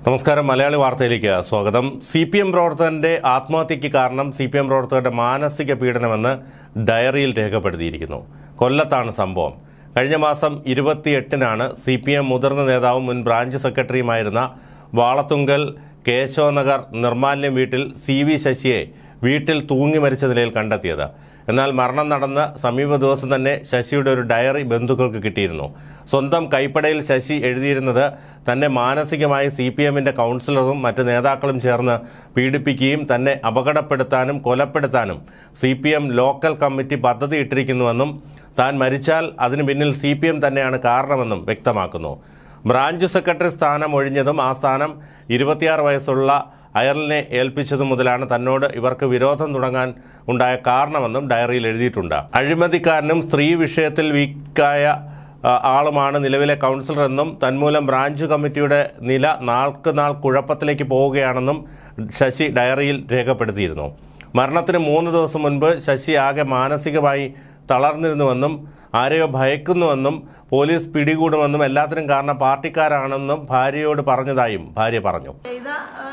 നമസ്കാരം മലയാളി വാർത്തയിലേക്ക് സ്വാഗതം സി പി എം പ്രവർത്തകന്റെ ആത്മഹത്യയ്ക്ക് കാരണം സി പി എം പ്രവർത്തകരുടെ മാനസിക പീഡനമെന്ന് ഡയറിയിൽ രേഖപ്പെടുത്തിയിരിക്കുന്നു കൊല്ലത്താണ് സംഭവം കഴിഞ്ഞ മാസം ഇരുപത്തിയെട്ടിനാണ് സി പി എം മുതിർന്ന നേതാവും മുൻ ബ്രാഞ്ച് സെക്രട്ടറിയുമായിരുന്ന വാളത്തുങ്കൽ കേശവനഗർ നിർമാല്യം വീട്ടിൽ സി വി ശശിയെ വീട്ടിൽ തൂങ്ങി മരിച്ച നിലയിൽ കണ്ടെത്തിയത് എന്നാൽ മരണം നടന്ന സമീപ ദിവസം തന്നെ ശശിയുടെ ഒരു ഡയറി ബന്ധുക്കൾക്ക് കിട്ടിയിരുന്നു സ്വന്തം കൈപ്പടയിൽ ശശി എഴുതിയിരുന്നത് തന്നെ മാനസികമായി സി പി എമ്മിന്റെ കൗൺസിലറും മറ്റ് നേതാക്കളും ചേർന്ന് പീഡിപ്പിക്കുകയും തന്നെ അപകടപ്പെടുത്താനും കൊലപ്പെടുത്താനും C P M local committee പദ്ധതി ഇട്ടിരിക്കുന്നുവെന്നും താൻ മരിച്ചാൽ അതിന് പിന്നിൽ സി പി എം തന്നെയാണ് കാരണമെന്നും വ്യക്തമാക്കുന്നു ബ്രാഞ്ച് സെക്രട്ടറി സ്ഥാനം ഒഴിഞ്ഞതും ആ സ്ഥാനം ഇരുപത്തിയാറ് വയസ്സുള്ള അയർലിനെ ഏൽപ്പിച്ചതു മുതലാണ് തന്നോട് ഇവർക്ക് വിരോധം തുടങ്ങാൻ ഉണ്ടായ കാരണമെന്നും ഡയറിയിൽ എഴുതിയിട്ടുണ്ട് അഴിമതിക്കാരനും സ്ത്രീ വിഷയത്തിൽ വീക്കായ ആ, ആളുമാണ് നിലവിലെ കൗൺസിലർ എന്നും തന്മൂലം ബ്രാഞ്ച് കമ്മിറ്റിയുടെ നില നാൾക്ക് നാൾ കുഴപ്പത്തിലേക്ക് പോവുകയാണെന്നും ശശി ഡയറിയിൽ രേഖപ്പെടുത്തിയിരുന്നു മരണത്തിന് മൂന്ന് ദിവസം മുൻപ് ശശി ആകെ മാനസികമായി തളർന്നിരുന്നുവെന്നും ആരെയോ ഭയക്കുന്നുവെന്നും പോലീസ് പിടികൂടുമെന്നും എല്ലാത്തിനും കാരണം പാർട്ടിക്കാരാണെന്നും ഭാര്യയോട് പറഞ്ഞതായും ഭാര്യ പറഞ്ഞു ചെയ്ത ആ,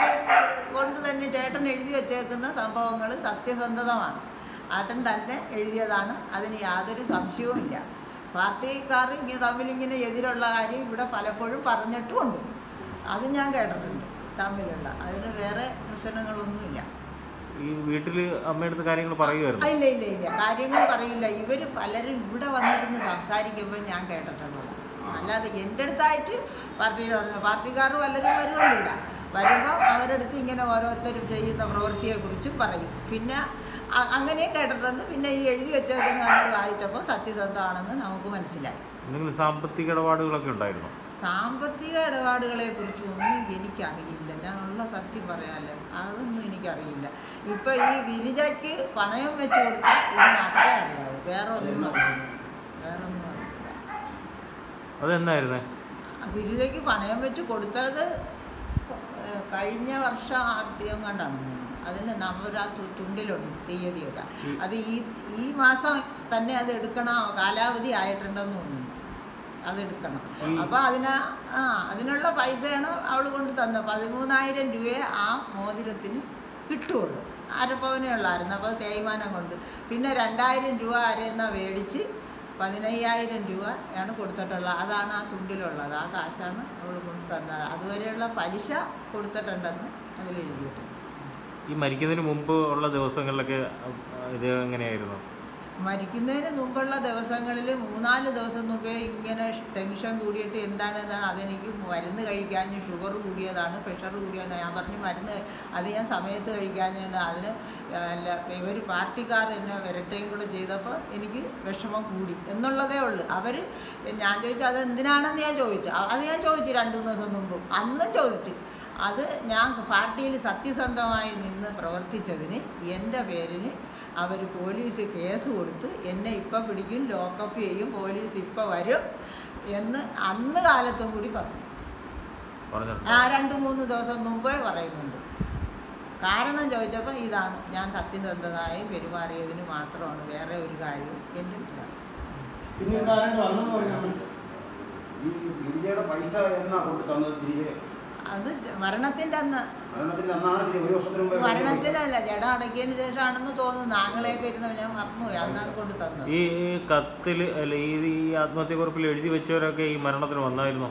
ഇത് കൊണ്ട് തന്നെ ചേട്ടൻ എഴുതി വെച്ചേക്കുന്ന സംഭവങ്ങൾ സത്യസന്ധതമാണ് ആട്ടൻ തന്നെ എഴുതിയതാണ് അതിന് യാതൊരു സംശയവുമില്ല പാർട്ടിക്കാർ ഇങ്ങനെ തമ്മിലിങ്ങനെ എതിരുള്ള കാര്യം ഇവിടെ പലപ്പോഴും പറഞ്ഞിട്ടുമുണ്ട് അത് ഞാൻ കേട്ടിട്ടുണ്ട് തമ്മിലുള്ള അതിന് വേറെ പ്രശ്നങ്ങളൊന്നുമില്ല ഈ വീട്ടിൽ അമ്മയടുത്ത് കാര്യങ്ങൾ ആ, പറയുമായിരുന്നു ഇല്ല ഇല്ല ഇല്ല കാര്യങ്ങൾ പറയില്ല ഇവർ പലരും ഇവിടെ വന്നിരുന്ന് സംസാരിക്കുമ്പോൾ ഞാൻ കേട്ടിട്ടുള്ളത് അല്ലാതെ എൻ്റെ അടുത്തായിട്ട് പാർട്ടി പാർട്ടിക്കാർ പലരും വരുമൊന്നുമില്ല വരുമ്പോൾ അവരടുത്ത് ഇങ്ങനെ ഓരോരുത്തരും ചെയ്യുന്ന പ്രവൃത്തിയെക്കുറിച്ചും പറയും പിന്നെ അ- അങ്ങനെയും കേട്ടിട്ടുണ്ട് പിന്നെ ഈ എഴുതി വെച്ചേക്കുന്ന നമ്മൾ വായിച്ചപ്പോൾ സത്യസന്ധമാണെന്ന് നമുക്ക് മനസ്സിലായി എന്തെങ്കിലും സാമ്പത്തിക ഇടപാടുകളൊക്കെ ഉണ്ടായിരുന്നു സാമ്പത്തിക ഇടപാടുകളെ കുറിച്ച് ഒന്നും എനിക്കറിയില്ല ഞാൻ ഉള്ള സത്യം പറയാമല്ലോ അതൊന്നും എനിക്കറിയില്ല ഇപ്പൊ ഈ ഗിരിജയ്ക്ക് പണയം വെച്ച് കൊടുത്താൽ ഇത് മാത്രമേ അറിയാവൂ വേറെ ഒന്നും അറിയില്ല വേറെ ഒന്നും അറിയില്ല അതെന്നായിരുന്നേ ആ ഗിരിജയ്ക്ക് പണയം വെച്ച് കൊടുത്തത് ഏഹ്, കഴിഞ്ഞ വർഷം ആദ്യം കണ്ടാണ് തോന്നുന്നത് അതിന് നമ്മൾ ആ തു- തുണ്ടിലുണ്ട് തീയതിയൊക്കെ അത് ഈ ഈ മാസം തന്നെ അത് എടുക്കണം കാലാവധി ആയിട്ടുണ്ടെന്ന് തോന്നുന്നു അതെടുക്കണം ഈ- അപ്പോൾ അതിന് ആ അതിനുള്ള പൈസയാണ് അവൾ കൊണ്ട് തന്നത് പതിമൂന്നായിരം രൂപയെ ആ മോതിരത്തിന് കിട്ടുള്ളൂ അരപ്പവനേ ഉള്ളായിരുന്നു അപ്പോൾ തേയ്മാനം കൊണ്ട് പിന്നെ രണ്ടായിരം രൂപ അരയെന്നാ മേടിച്ച് പതിനയ്യായിരം രൂപയാണ് കൊടുത്തിട്ടുള്ളത് അതാണ് ആ തുണ്ടിലുള്ളത് ആ കാശാണ് അവൾ കൊണ്ട് തന്നത് അതുവരെയുള്ള പലിശ കൊടുത്തിട്ടുണ്ടെന്ന് അതിൽ എഴുതിയിട്ടുണ്ട് ഈ മരിക്കുന്നതിന് മുമ്പ് ഉള്ള ദിവസങ്ങളിലൊക്കെ അഹ് ഇത് എങ്ങനെയായിരുന്നു മരിക്കുന്നതിന് മുമ്പുള്ള ദിവസങ്ങളിൽ മൂന്നാല് ദിവസം മുമ്പേ ഇങ്ങനെ ടെൻഷൻ കൂടിയിട്ട് എന്താണ് എന്താണ് അതെനിക്ക് മരുന്ന് കഴിക്കാഞ്ഞ് ഷുഗർ കൂടിയതാണ് പ്രഷർ കൂടിയതാണ് ഞാൻ പറഞ്ഞു മരുന്ന് അത് ഞാൻ സമയത്ത് കഴിക്കാഞ്ഞുണ്ട് അതിന് അല്ല ഇവർ പാർട്ടിക്കാർ എന്നെ വരട്ടുകയും കൂടെ ചെയ്തപ്പോൾ എനിക്ക് വിഷമം കൂടി എന്നുള്ളതേ ഉള്ളൂ അവർ ഞാൻ ചോദിച്ചു അത് എന്തിനാണെന്ന് ഞാൻ ചോദിച്ചു അ- അത് ഞാൻ ചോദിച്ചു രണ്ട് മൂന്ന് ദിവസം മുമ്പ് അന്നും ചോദിച്ചു അത് ഞാൻ പാർട്ടിയിൽ സത്യസന്ധമായി നിന്ന് പ്രവർത്തിച്ചതിന് എൻ്റെ പേരിന് അവർ പോലീസ് കേസ് കൊടുത്ത് എന്നെ ഇപ്പം പിടിക്കും ലോക്കപ്പ് ചെയ്യും പോലീസ് ഇപ്പം വരും എന്ന് അന്ന് കാലത്തും കൂടി പറഞ്ഞു പറഞ്ഞിട്ടുണ്ട് ആ രണ്ട് മൂന്ന് ദിവസം മുമ്പേ പറയുന്നുണ്ട് കാരണം ചോദിച്ചപ്പോൾ ഇതാണ് ഞാൻ സത്യസന്ധനായി പെരുമാറിയതിന് മാത്രമാണ് വേറെ ഒരു കാര്യവും എൻ്റെ അടുത്തില്ല പിന്നീട് ആരാണ്ട് വന്നെന്ന് പറഞ്ഞു ഈ ഗിരിജയുടെ പൈസ എന്നാ കൊണ്ട് തന്നത് തിരികെ അത് ച- മരണത്തിൻ്റെ അന്ന് മരണത്തിന്റെ അന്നാണ് തിരികെ ഒരു വർഷത്തിന് മുമ്പേ മരണത്തിനല്ല ജഡം അടക്കിയതിന് ശേഷമാണെന്ന് തോന്നുന്നു ആങ്ങളെയൊക്കെ ഇരുന്ന് ഞാൻ മറന്നുപോയി അന്നാണ് കൊണ്ട് തന്നത് ഈ ഈ കത്തിൽ അല്ല ഈ ഈ ആത്മഹത്യക്കുറിപ്പിൽ എഴുതി വെച്ചവരൊക്കെ ഈ മരണത്തിന് വന്നായിരുന്നു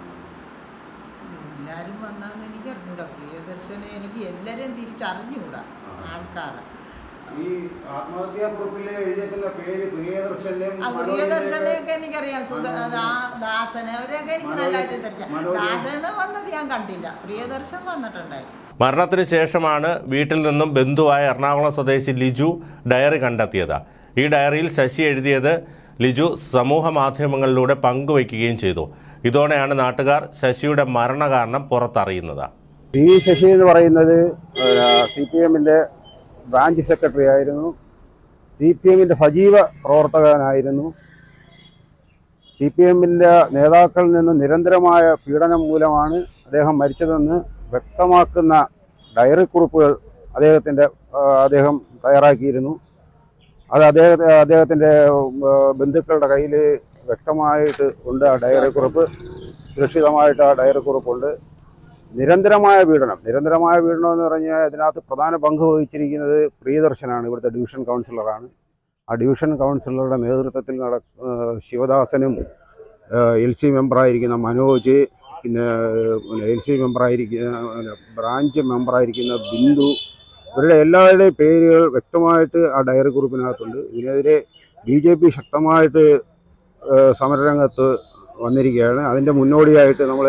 എല്ലാവരും വന്നാന്ന് എനിക്ക് അറിഞ്ഞൂടാ പ്രിയദർശനെ എനിക്ക് എല്ലാവരെയും തിരിച്ചറിഞ്ഞൂടാ ആൾക്കാരെ ഈ ആത്മഹത്യാ കുറിപ്പിൽ എഴുതിയേക്കുന്ന പേര് പ്രിയദർശന്റെയും ആ പ്രിയദർശനെയൊക്കെ എനിക്കറിയാം സുധ ദാ- ദാസനെ അവരെയൊക്കെ എനിക്ക് നല്ലതായിട്ട് തിരിച്ച മനോജ് ദാസനെ വന്നത് ഞാൻ കണ്ടില്ല പ്രിയദർശൻ വന്നിട്ടുണ്ടായി മരണത്തിന് ശേഷമാണ് വീട്ടിൽ നിന്നും ബന്ധുവായ എറണാകുളം സ്വദേശി ലിജു ഡയറി കണ്ടെത്തിയത് ഈ ഡയറിയിൽ ശശി എഴുതിയത് ലിജു സമൂഹ മാധ്യമങ്ങളിലൂടെ പങ്കുവയ്ക്കുകയും ചെയ്തു ഇതോടെയാണ് നാട്ടുകാർ ശശിയുടെ മരണകാരണം പുറത്തറിയുന്നത് പി വി ശശി എന്ന് പറയുന്നത് സി പി എമ്മിൻ്റെ ബ്രാഞ്ച് സെക്രട്ടറി ആയിരുന്നു സി പി എമ്മിൻ്റെ സജീവ പ്രവർത്തകനായിരുന്നു സി പി എമ്മിൻ്റെ നേതാക്കളിൽ നിന്ന് നിരന്തരമായ പീഡനം മൂലമാണ് അദ്ദേഹം മരിച്ചതെന്ന് വ്യക്തമാക്കുന്ന ഡയറി കുറിപ്പുകൾ അദ്ദേഹത്തിൻ്റെ അദ്ദേഹം തയ്യാറാക്കിയിരുന്നു അത് അദ്ദേഹത്തെ അദ്ദേഹത്തിൻ്റെ ബന്ധുക്കളുടെ കയ്യിൽ വ്യക്തമായിട്ട് ഉണ്ട് ആ ഡയറി കുറിപ്പ് സുരക്ഷിതമായിട്ട് ആ ഡയറി കുറിപ്പുണ്ട് നിരന്തരമായ പീഡനം നിരന്തരമായ പീഡനം എന്ന് പറഞ്ഞാൽ ഇതിനകത്ത് പ്രധാന പങ്ക് വഹിച്ചിരിക്കുന്നത് പ്രിയദർശനാണ് ഇവിടുത്തെ ഡിവിഷൻ കൗൺസിലറാണ് ആ ഡിവിഷൻ കൗൺസിലറുടെ നേതൃത്വത്തിൽ നട ഏഹ് ശിവദാസനും എൽ സി മെമ്പറായിരിക്കുന്ന മനോജ് പിന്നെ എൽ സി മെമ്പറായിരിക്കുന്ന പിന്നെ ബ്രാഞ്ച് മെമ്പറായിരിക്കുന്ന ബിന്ദു ഇവരുടെ എല്ലാവരുടെയും പേരുകൾ വ്യക്തമായിട്ട് ആ ഡയറി കുറിപ്പിനകത്തുണ്ട് ഇതിനെതിരെ ബി ജെ പി ശക്തമായിട്ട് ഏഹ് സമരരംഗത്ത് വന്നിരിക്കുകയാണ് അതിൻ്റെ മുന്നോടിയായിട്ട് നമ്മൾ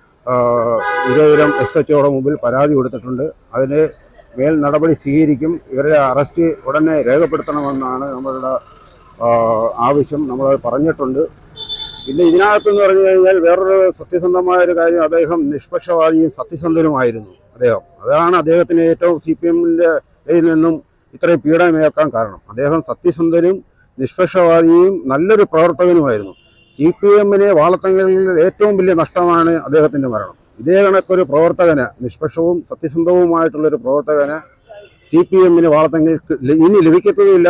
ഇരുപതിരം എസ് എച്ച് ഒയുടെ മുമ്പിൽ പരാതി കൊടുത്തിട്ടുണ്ട് അതിന് മേൽ നടപടി സ്വീകരിക്കും ഇവരുടെ അറസ്റ്റ് ഉടനെ രേഖപ്പെടുത്തണമെന്നാണ് നമ്മളുടെ ആ, ആവശ്യം നമ്മൾ പറഞ്ഞിട്ടുണ്ട് പിന്നെ ഇതിനകത്തെന്ന് പറഞ്ഞു കഴിഞ്ഞാൽ വേറൊരു സത്യസന്ധമായ ഒരു കാര്യം അദ്ദേഹം നിഷ്പക്ഷവാദിയും സത്യസന്ധനുമായിരുന്നു അദ്ദേഹം അതാണ് അദ്ദേഹത്തിന് ഏറ്റവും സി പി എമ്മിൻ്റെ നിന്നും ഇത്രയും പീഡനമേൽക്കാൻ കാരണം അദ്ദേഹം സത്യസന്ധനും നിഷ്പക്ഷവാദിയും നല്ലൊരു പ്രവർത്തകനുമായിരുന്നു സി പി എമ്മിനെ വാളത്തങ്ങളിൽ ഏറ്റവും വലിയ നഷ്ടമാണ് അദ്ദേഹത്തിൻ്റെ മരണം ഇതേ കണക്കൊരു പ്രവർത്തകന് നിഷ്പക്ഷവും സത്യസന്ധവുമായിട്ടുള്ളൊരു പ്രവർത്തകന് സി പി എമ്മിന് വാളത്തങ്ങൾക്ക് ഇനി ലഭിക്കത്തതുമില്ല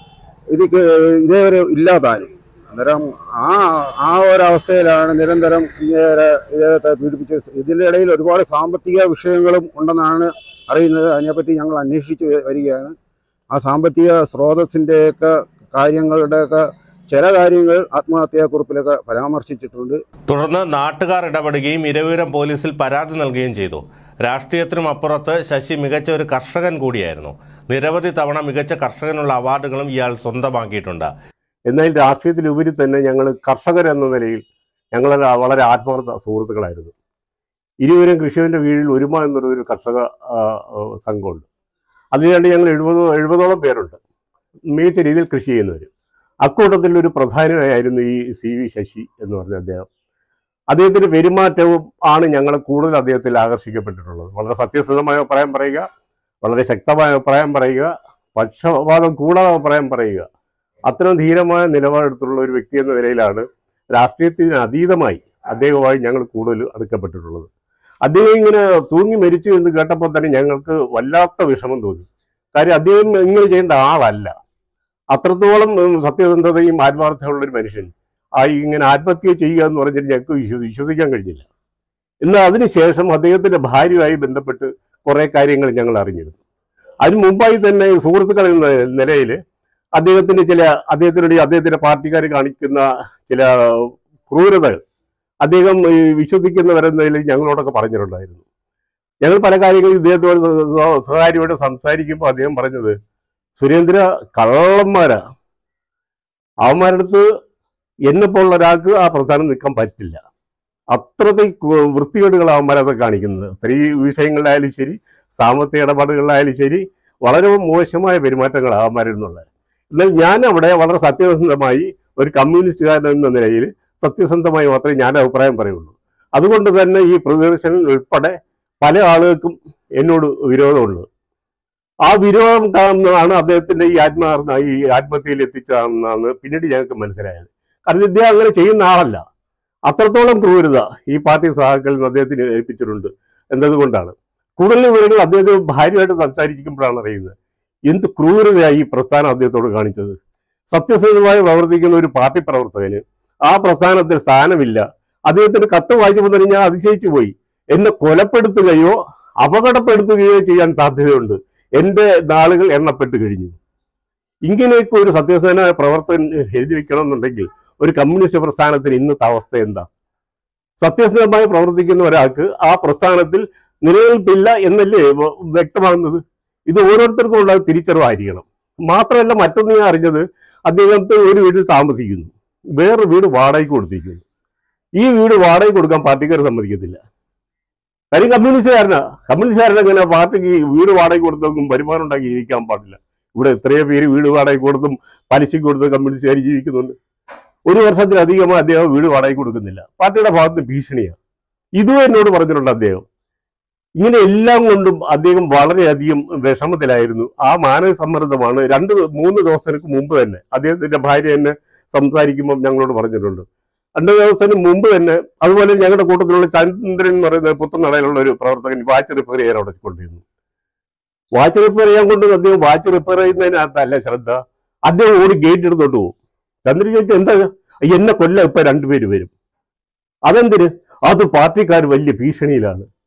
ഇത് ഇതേവരെ ഇല്ലാതാനും അന്നേരം ആ ആ ഒരവസ്ഥയിലാണ് നിരന്തരം ഇങ്ങനെ ഇദ്ദേഹത്തെ പീഡിപ്പിച്ചത് ഇതിൻ്റെ ഇടയിൽ ഒരുപാട് സാമ്പത്തിക വിഷയങ്ങളും ഉണ്ടെന്നാണ് അറിയുന്നത് അതിനെപ്പറ്റി ഞങ്ങൾ അന്വേഷിച്ച് വ- വരികയാണ് ആ സാമ്പത്തിക സ്രോതസ്സിൻ്റെയൊക്കെ കാര്യങ്ങളുടെയൊക്കെ ചില കാര്യങ്ങൾ ആത്മഹത്യാക്കുറിപ്പിലൊക്കെ പരാമർശിച്ചിട്ടുണ്ട് തുടർന്ന് നാട്ടുകാർ ഇടപെടുകയും ഇരവിപുരം പോലീസിൽ പരാതി നൽകുകയും ചെയ്തു രാഷ്ട്രീയത്തിനും അപ്പുറത്ത് ശശി മികച്ച ഒരു കർഷകൻ കൂടിയായിരുന്നു നിരവധി തവണ മികച്ച കർഷകനുള്ള അവാർഡുകളും ഇയാൾ സ്വന്തമാക്കിയിട്ടുണ്ട് എന്നാൽ രാഷ്ട്രീയത്തിലുപരി തന്നെ ഞങ്ങൾ കർഷകരെന്ന നിലയിൽ ഞങ്ങൾ വളരെ ആത്മാർത്ഥ സുഹൃത്തുക്കളായിരുന്നു ഇരുവരും കൃഷിയുടെ കീഴിൽ ഒരുമ എന്നൊരു ഒരു കർഷക ആ, ആ, സംഘമുണ്ട് അതിനുവേണ്ടി ഞങ്ങൾ എഴുപത് എഴുപതോളം പേരുണ്ട് മികച്ച രീതിയിൽ കൃഷി ചെയ്യുന്നവർ അക്കൂട്ടത്തിൽ ഒരു പ്രധാനമായിരുന്നു ഈ സി വി ശശി എന്ന് പറഞ്ഞ അദ്ദേഹം അദ്ദേഹത്തിന്റെ പെരുമാറ്റവും ആണ് ഞങ്ങളെ കൂടുതൽ അദ്ദേഹത്തിൽ ആകർഷിക്കപ്പെട്ടിട്ടുള്ളത് വളരെ സത്യസന്ധമായ അഭിപ്രായം പറയുക വളരെ ശക്തമായ അഭിപ്രായം പറയുക പക്ഷപാതം കൂടാതെ അഭിപ്രായം പറയുക അത്തരം ധീരമായ നിലപാടെടുത്തുള്ള ഒരു വ്യക്തി എന്ന നിലയിലാണ് രാഷ്ട്രീയത്തിന് അതീതമായി അദ്ദേഹവുമായി ഞങ്ങൾ കൂടുതൽ അടുക്കപ്പെട്ടിട്ടുള്ളത് അദ്ദേഹം ഇങ്ങനെ തൂങ്ങി മരിച്ചു എന്ന് കേട്ടപ്പോൾ തന്നെ ഞങ്ങൾക്ക് വല്ലാത്ത വിഷമം തോന്നി കാര്യം അദ്ദേഹം ഇങ്ങനെ ചെയ്യേണ്ട ആളല്ല അത്രത്തോളം ഉം, സത്യസന്ധതയും ആത്മാർത്ഥതയുള്ള ഒരു മനുഷ്യൻ ആ ഇങ്ങനെ ആത്മഹത്യ ചെയ്യുക എന്ന് പറഞ്ഞിട്ട് ഞങ്ങൾക്ക് വിശ്വസി വിശ്വസിക്കാൻ കഴിഞ്ഞില്ല എന്നാൽ അതിനുശേഷം അദ്ദേഹത്തിന്റെ ഭാര്യയുമായി ബന്ധപ്പെട്ട് കുറെ കാര്യങ്ങൾ ഞങ്ങൾ അറിഞ്ഞിരുന്നു അതിന് മുമ്പായി തന്നെ സുഹൃത്തുക്കൾ എന്ന നിലയിൽ അദ്ദേഹത്തിന്റെ ചില അദ്ദേഹത്തിനുടെ അദ്ദേഹത്തിന്റെ പാർട്ടിക്കാർ കാണിക്കുന്ന ചില ക്രൂരതകൾ അദ്ദേഹം ഈ വിശ്വസിക്കുന്നവരെന്നതിൽ ഞങ്ങളോടൊക്കെ പറഞ്ഞിട്ടുണ്ടായിരുന്നു ഞങ്ങൾ പല കാര്യങ്ങളും ഇദ്ദേഹത്തോട് സ്വ- സ്വ- സ്വകാര്യമായിട്ട് സംസാരിക്കുമ്പോൾ അദ്ദേഹം പറഞ്ഞത് സുരേന്ദ്ര കള്ളന്മാരാ അവന്മാരുടെ അടുത്ത് എന്നെപ്പോലുള്ള ഒരാൾക്ക് ആ പ്രസ്ഥാനം നിൽക്കാൻ പറ്റില്ല അത്രത്തിൽ കു- വൃത്തികേടുകൾ അവന്മാരത് കാണിക്കുന്നത് സ്ത്രീ വിഷയങ്ങളിലായാലും ശരി സാമ്പത്തിക ഇടപാടുകളിലായാലും ശരി വളരെ മോശമായ പെരുമാറ്റങ്ങൾ അവന്മാരിൽ നിന്നുള്ളത് എന്നാൽ ഞാൻ അവിടെ വളരെ സത്യസന്ധമായി ഒരു കമ്മ്യൂണിസ്റ്റുകാരൻ എന്ന നിലയിൽ സത്യസന്ധമായി മാത്രമേ ഞാൻ അഭിപ്രായം പറയുള്ളൂ അതുകൊണ്ട് തന്നെ ഈ പ്രദർശനം ഉൾപ്പെടെ പല ആളുകൾക്കും എന്നോട് വിരോധമുള്ളത് ആ വിരോധം കാണുന്നതാണ് അദ്ദേഹത്തിന്റെ ഈ ആത്മാർത്ഥ ഈ ആത്മഹത്യയിൽ എത്തിച്ചതെന്നാണ് പിന്നീട് ഞങ്ങൾക്ക് മനസ്സിലായത് കാരണം ഇദ്ദേഹം അങ്ങനെ ചെയ്യുന്ന ആളല്ല അത്രത്തോളം ക്രൂരത ഈ പാർട്ടി സഹാക്കളിൽ നിന്ന് അദ്ദേഹത്തിന് ഏൽപ്പിച്ചിട്ടുണ്ട് എന്നതുകൊണ്ടാണ് കൂടുതൽ വിവരങ്ങൾ അദ്ദേഹത്തെ ഭാര്യയായിട്ട് സംസാരിക്കുമ്പോഴാണ് അറിയുന്നത് എന്ത് ക്രൂരതയായി ഈ പ്രസ്ഥാനം അദ്ദേഹത്തോട് കാണിച്ചത് സത്യസന്ധമായി പ്രവർത്തിക്കുന്ന ഒരു പാർട്ടി പ്രവർത്തകന് ആ പ്രസ്ഥാനത്തിൽ സ്ഥാനമില്ല അദ്ദേഹത്തിന് കത്ത് വായിച്ചപ്പോൾ തന്നെ ഞാൻ അതിശയിച്ചു പോയി എന്നെ കൊലപ്പെടുത്തുകയോ അപകടപ്പെടുത്തുകയോ ചെയ്യാൻ സാധ്യതയുണ്ട് എന്റെ നാളുകൾ എണ്ണപ്പെട്ട് കഴിഞ്ഞു ഇങ്ങനെയൊക്കെ ഒരു സത്യസന്ധനായ പ്രവർത്തകൻ എഴുതി വെക്കണമെന്നുണ്ടെങ്കിൽ ഒരു കമ്മ്യൂണിസ്റ്റ് പ്രസ്ഥാനത്തിന് ഇന്നത്തെ അവസ്ഥ എന്താ സത്യസന്ധമായി പ്രവർത്തിക്കുന്ന ഒരാൾക്ക് ആ പ്രസ്ഥാനത്തിൽ നിലനിൽപ്പില്ല എന്നല്ലേ വ- വ്യക്തമാകുന്നത് ഇത് ഓരോരുത്തർക്കും ഉള്ള തിരിച്ചറിവായിരിക്കണം മാത്രമല്ല മറ്റൊന്ന് ഞാൻ അറിഞ്ഞത് അദ്ദേഹത്തെ ഒരു വീട്ടിൽ താമസിക്കുന്നു വേറെ വീട് വാടകയ്ക്ക് കൊടുത്തിരിക്കുന്നു ഈ വീട് വാടകയ്ക്ക് കൊടുക്കാൻ പാർട്ടിക്കാർ സമ്മതിക്കത്തില്ല കാര്യം കമ്മ്യൂണിസ്റ്റുകാരനാ കമ്മ്യൂണിസ്റ്റുകാരൻ എങ്ങനെ പാർട്ടിക്ക് വീട് വാടകയ്ക്ക് കൊടുത്തൊന്നും വരുമാനം ഉണ്ടാക്കി ജീവിക്കാൻ പാടില്ല ഇവിടെ എത്രയോ പേര് വീട് വാടകയ്ക്ക് കൊടുത്തും പലിശയ്ക്ക് കൊടുത്തും കമ്മ്യൂണിസ്റ്റുകാർ ജീവിക്കുന്നുണ്ട് ഒരു വർഷത്തിലധികമായി അദ്ദേഹം വീട് വാടകയ്ക്ക് കൊടുക്കുന്നില്ല പാർട്ടിയുടെ ഭാഗത്ത് ഭീഷണിയാണ് ഇതും എന്നോട് പറഞ്ഞിട്ടുണ്ട് അദ്ദേഹം ഇങ്ങനെ എല്ലാം കൊണ്ടും അദ്ദേഹം വളരെയധികം വിഷമത്തിലായിരുന്നു ആ മാനസിക സമ്മർദ്ദമാണ് രണ്ട് മൂന്ന് ദിവസങ്ങൾക്ക് മുമ്പ് തന്നെ അദ്ദേഹത്തിന്റെ ഭാര്യ എന്നെ സംസാരിക്കുമ്പോൾ ഞങ്ങളോട് പറഞ്ഞിട്ടുണ്ട് രണ്ട് ദിവസത്തിന് മുമ്പ് തന്നെ അതുപോലെ ഞങ്ങളുടെ കൂട്ടത്തിലുള്ള ചന്ദ്രൻ എന്ന് പറയുന്ന പുത്തനടയിലുള്ള ഒരു പ്രവർത്തകൻ വാച്ച് റിപ്പയർ ചെയ്യാൻ അവിടെ കൊണ്ടിരുന്നു വാച്ച് റിപ്പയർ ചെയ്യാൻ കൊണ്ട് അദ്ദേഹം വാച്ച് റിപ്പയർ ചെയ്യുന്നതിനകത്തല്ല ശ്രദ്ധ അദ്ദേഹം ഓടി ഗേറ്റ് എടുത്തോട്ട് പോകും ചന്ദ്രൻ ചോദിച്ചു എന്താ എന്നെ കൊല്ലം ഇപ്പൊ രണ്ടുപേര് വരും അതെന്തിന് അത് പാർട്ടിക്കാർ വലിയ ഭീഷണിയിലാണ്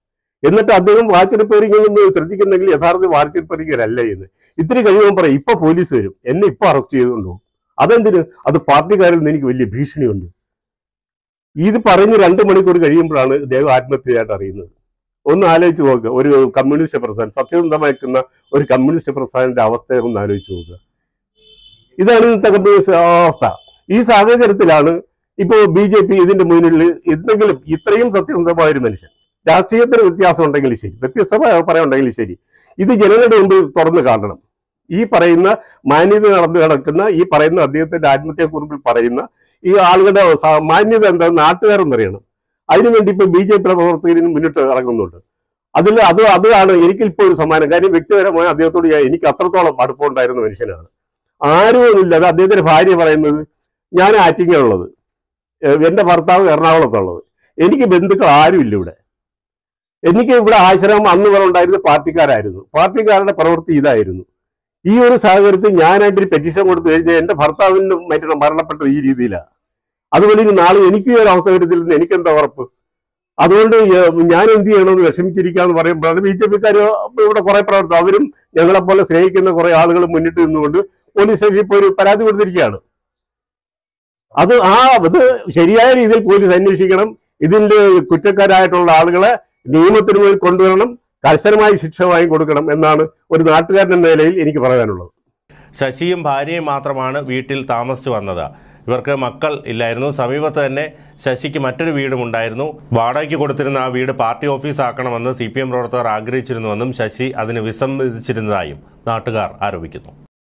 എന്നിട്ട് അദ്ദേഹം വാച്ച് റിപ്പയറിംഗിൽ നിന്ന് ശ്രദ്ധിക്കുന്നെങ്കിൽ യഥാർത്ഥ വാച്ച് റിപ്പയറിംഗരല്ല എന്ന് ഇത്തിരി കഴിയുമ്പോൾ പറയും ഇപ്പൊ പോലീസ് വരും എന്നെ ഇപ്പൊ അറസ്റ്റ് ചെയ്തുകൊണ്ടു പോകും അതെന്തിന് അത് പാർട്ടിക്കാരിൽ നിന്ന് എനിക്ക് വലിയ ഭീഷണിയുണ്ട് ഇത് പറഞ്ഞ് രണ്ട് മണിക്കൂർ കഴിയുമ്പോഴാണ് ഇദ്ദേഹം ആത്മഹത്യയായിട്ട് അറിയുന്നത് ഒന്ന് ആലോചിച്ച് നോക്കുക ഒരു കമ്മ്യൂണിസ്റ്റ് പ്രസ്ഥാനം സത്യസന്ധമാക്കുന്ന ഒരു കമ്മ്യൂണിസ്റ്റ് പ്രസ്ഥാനത്തിന്റെ അവസ്ഥയെ ഒന്ന് ആലോചിച്ച് നോക്കുക ഇതാണ് ഇന്നത്തെ കമ്മ്യൂണിസ്റ്റ് അവസ്ഥ ഈ സാഹചര്യത്തിലാണ് ഇപ്പോൾ ബി ജെ പി ഇതിന്റെ മുന്നിൽ എന്തെങ്കിലും ഇത്രയും സത്യസന്ധമായ ഒരു മനുഷ്യൻ രാഷ്ട്രീയത്തിന് വ്യത്യാസം ഉണ്ടെങ്കിൽ ശരി വ്യത്യസ്തമായ അഭിപ്രായം ഉണ്ടെങ്കിൽ ശരി ഇത് ജനങ്ങളുടെ മുമ്പിൽ തുറന്നു കാണണം ഈ പറയുന്ന മാന്യത നടന്നു കിടക്കുന്ന ഈ പറയുന്ന അദ്ദേഹത്തിന്റെ ആത്മഹത്യക്കുറിപ്പിൽ പറയുന്ന ഈ ആളുകളുടെ സ- മാന്യത എന്താ നാട്ടുകാരെന്നറിയണം അതിനുവേണ്ടി ഇപ്പൊ ബി ജെ പിയുടെ പ്രവർത്തകർ ഇന്ന് മുന്നിട്ട് ഇറങ്ങുന്നുണ്ട് അതിൽ അത് അതാണ് എനിക്കിപ്പോൾ ഒരു സമ്മാനം കാര്യം വ്യക്തിപരമായി അദ്ദേഹത്തോട് ഞാൻ- എനിക്ക് അത്രത്തോളം അടുപ്പമുണ്ടായിരുന്ന മനുഷ്യനാണ് ആരുമില്ല അത് അദ്ദേഹത്തിന്റെ ഭാര്യ പറയുന്നത് ഞാൻ ആറ്റിങ്ങലുള്ളത് ഏഹ് എന്റെ ഭർത്താവ് എറണാകുളത്തുള്ളത് എനിക്ക് ബന്ധുക്കൾ ആരുമില്ല ഇവിടെ എനിക്ക് ഇവിടെ ആശ്രമം അന്ന് വരെ ഉണ്ടായിരുന്ന പാർട്ടിക്കാരായിരുന്നു പാർട്ടിക്കാരുടെ പ്രവൃത്തി ഇതായിരുന്നു ഈ ഒരു സാഹചര്യത്തിൽ ഞാനായിട്ട് ഒരു പെറ്റീഷൻ കൊടുത്തു കഴിഞ്ഞാൽ എന്റെ ഭർത്താവിന് മറ്റു മരണപ്പെട്ടത് ഈ രീതിയിലാണ് അതുപോലെ ഇനി നാളെ എനിക്ക് ഈ ഒരു അവസ്ഥ വരുത്തില്ലെന്ന് എനിക്കെന്താ ഉറപ്പ് അതുകൊണ്ട് ഏഹ് ഞാൻ എന്ത് ചെയ്യണമെന്ന് വിഷമിച്ചിരിക്കാന്ന് പറയുമ്പോഴാണ് ബി ജെ പിക്കാർ ഇവിടെ കുറെ പ്രവർത്തനം അവരും ഞങ്ങളെപ്പോലെ സ്നേഹിക്കുന്ന കുറെ ആളുകൾ മുന്നിട്ട് നിന്നുകൊണ്ട് പോലീസ് സ്റ്റേഷനിൽ ഇപ്പോൾ ഒരു പരാതി കൊടുത്തിരിക്കുകയാണ് അത് ആ അത് ശരിയായ രീതിയിൽ പോലീസ് അന്വേഷിക്കണം ഇതിന്റെ കുറ്റക്കാരായിട്ടുള്ള ആളുകളെ നിയമത്തിന് മുന്നിൽ കൊണ്ടുവരണം കർശനമായി ശിക്ഷ വാങ്ങി കൊടുക്കണം എന്നാണ് ഒരു നാട്ടുകാരൻ എന്ന നിലയിൽ എനിക്ക് പറയാനുള്ളത് ശശിയും ഭാര്യയും മാത്രമാണ് വീട്ടിൽ താമസിച്ചു വന്നത് ഇവർക്ക് മക്കൾ ഇല്ലായിരുന്നു സമീപത്ത് തന്നെ ശശിക്ക് മറ്റൊരു വീടും ഉണ്ടായിരുന്നു വാടകയ്ക്ക് കൊടുത്തിരുന്ന ആ വീട് പാർട്ടി ഓഫീസാക്കണമെന്ന് സി പി എം പ്രവർത്തകർ ആഗ്രഹിച്ചിരുന്നുവെന്നും ശശി അതിന് വിസമ്മതിച്ചിരുന്നതായും നാട്ടുകാർ ആരോപിക്കുന്നു